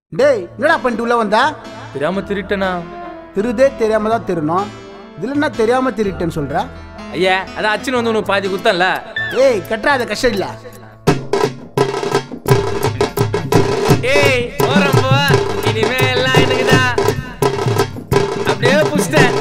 டேய் என்னடா பண்ணிட்டு உள்ள வந்தா தெரியாம திருட்டனா திருதே தெரியாம தான் திருணும் இதுல என்ன தெரியாம திருட்டேன்னு சொல்ற ஐயா அதான் அச்சுன்னு வந்து உனக்கு பாதி குத்தன்ல ஏய் கட்டுறாத கஷ்டம் இல்ல ஏய் ஓரம் போ இனிமே எல்லாம் எனக்குதான் அப்படியே புடிச்சிட்டேன்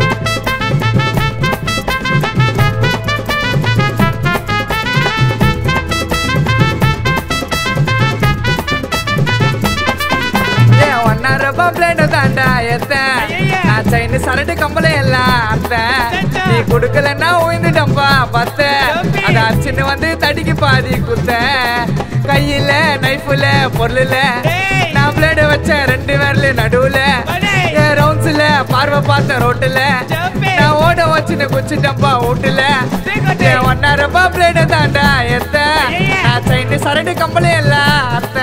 ஏன் ஒன்னா ரூபா பிளேட தாண்டா எத்த நான் சைனு சரட்டு கம்பளம் எல்லாம் அத்த நீ குடுக்கலன்னா உயிந்துட்டம்பா பத்த அத அச்சுன்னு வந்து தடிக்கு பாதி குத்த கையில நைஃப்ல பொருள்ல நான் பிளேட வச்சேன் ரெண்டு விரல நடுவுல என் ரவுண்ட்ஸ்ல பார்வை பார்த்த ரோட்டுல நான் ஓட வச்சுன்னு குச்சிட்டம்பா வீட்டுல என் ஒன்னா ரூபா பிளேட தாண்டா எத்த நான் சைனு சரட்டு கம்பளம் எல்லாம் அத்த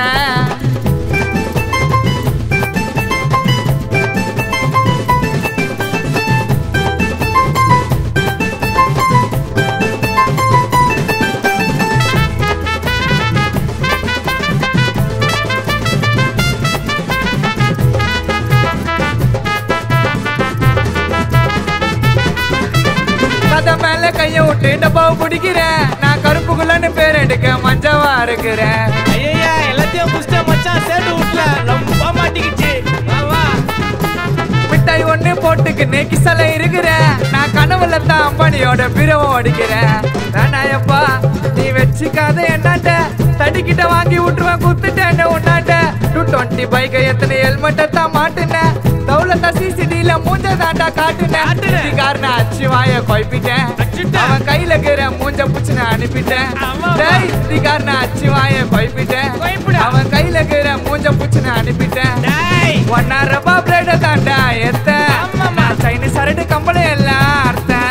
கதை மேல கைய விட்டு டப்பாவை பிடிக்கிறேன் நான் கருப்புக்குள்ளன்னு பேர் எடுக்க மஞ்சவா இருக்கிறேன் ஐயா எல்லாத்தையும் புடிச்சிட்டேன் மச்சான் சேர்த்து விட்டல ரொம்ப மாட்டிக்கிச்சு வா வா மிட்டாய் ஒண்ணு போட்டுக்கின்னு கிசல இருக்கிறேன் நான் கனவுல தான் அம்பானியோட பிறவை அடிக்கிறேன் வேணாயப்பா நீ வச்சுக்காத என்னாட்ட தடிக்கிட்ட வாங்கி விட்டுருவேன் குத்துட்டேன் உன்னாட்ட டூ டுவெண்ட்டி பைக்கை எத்தனை ஹெல்மெட்டை தான் மாட்டுனேன் தௌலத்தா சிசிடில மூஞ்ச தாண்டா காட்டுனேன் காரண அச்சு வாய குழப்பிட்டேன் அவன் கையில இருக்கிற மூஞ்ச புடிச்சு நான் அனுப்பிட்டேன் ஆமா. டேய் இதுக்காரன அச்சு வாய குழப்பிட்டேன் குழப்பிடா. அவன் கையில இருக்கிற மூஞ்ச புடிச்சு நான் அனுப்பிட்டேன் டேய் ஒன்னா ரூபா பிளேட தாண்டா எத்த நான் சைனீஸ் சரட்டு கம்பளம் எல்லாம் அர்த்தம்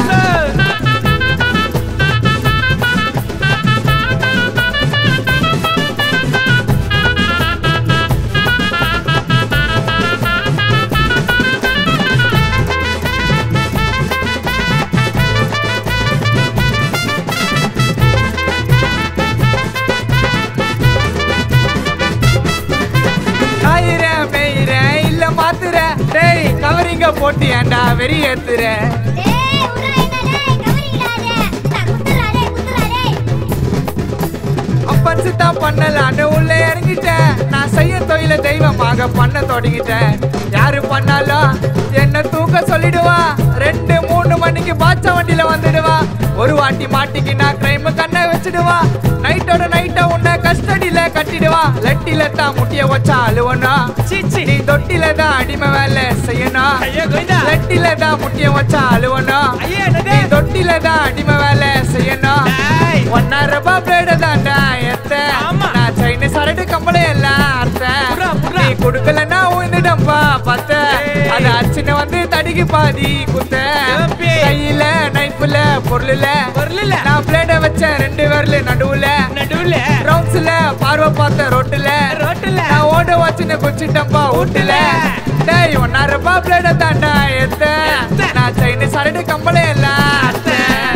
ஆயிரம் மேயிறேன் இல்ல மாத்துறேன் டேய் கவரிங்க போட்டு ஏன்டா வெறி ஏத்துறேன் டேய் உரா என்னடா கவரிங்காதே நான் குத்துறாரே குத்துறாரே அப்பன் சித்தம் பண்ணலான்னு உள்ள இறங்கிட்டேன் நான் செய்ய தொழில தெய்வமாக பண்ண தொடங்கிட்டேன் யாரு பண்ணாலும் என்ன தூக்க சொல்லிடுவா ரெண்டு மூணு மணிக்கு பாச்ச வண்டியில வந்துடுவா ஒரு வாட்டி மாட்டிக்கு நான் கிரைம் கண்ணை வச்சிடுவா நைட்டோட நைட்டா உன்னை கஸ்டடியில கட்டிடுவா லட்டில தான் முட்டிய வச்சா அழுவனா சீச்சி நீ தொட்டில தான் அடிமை வேலை செய்யணும் ஐயா கோவிந்தா லட்டில தான் முட்டிய வச்சா அழுவணும் ஐயா என்னது நீ தொட்டில தான் அடிமை வேலை செய்யணும் டேய் ஒன்னா ரூபா பிளேட தாண்டா எத்த ஆமா. நான் சைனீஸ் சரட்டு கம்பளம் எல்லாம் அர்த்தம் புறா, புறா. நீ குடுக்கலன்னா உயிந்துட்டம்பா பத்த ஏய். அது அர்ச்சனை வந்து தடிக்கு பாதி குத்த ஏப்பி. கையில நைஃப்ல பொருள்ல பொருளில்ல. நான் பிளேட வச்சேன் ரெண்டு விரல நடுவுல நடுவுல ரவுண்ட்ஸ்ல பார்வை பார்த்த ரோட்டுல ரோட்டுல. நான் ஓட வச்சுன்னு குச்சிட்டம்பா வீட்டுல டேய் ஒன்னா ரூபா பிளேட தாண்டா எத்த எத்த. நான் சைனீஸ் சரட்டு கம்பளம் எல்லாம் அர்த்தம்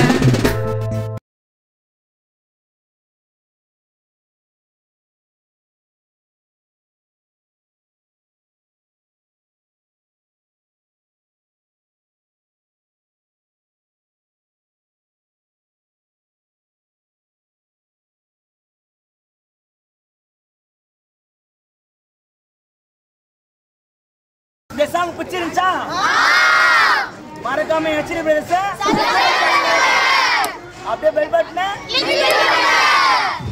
இந்த சாங் பிடிச்சிருந்துச்சா மறக்காம ஹெச்டி பிரதர்ஸ் அப்படியே பெல் பட்டன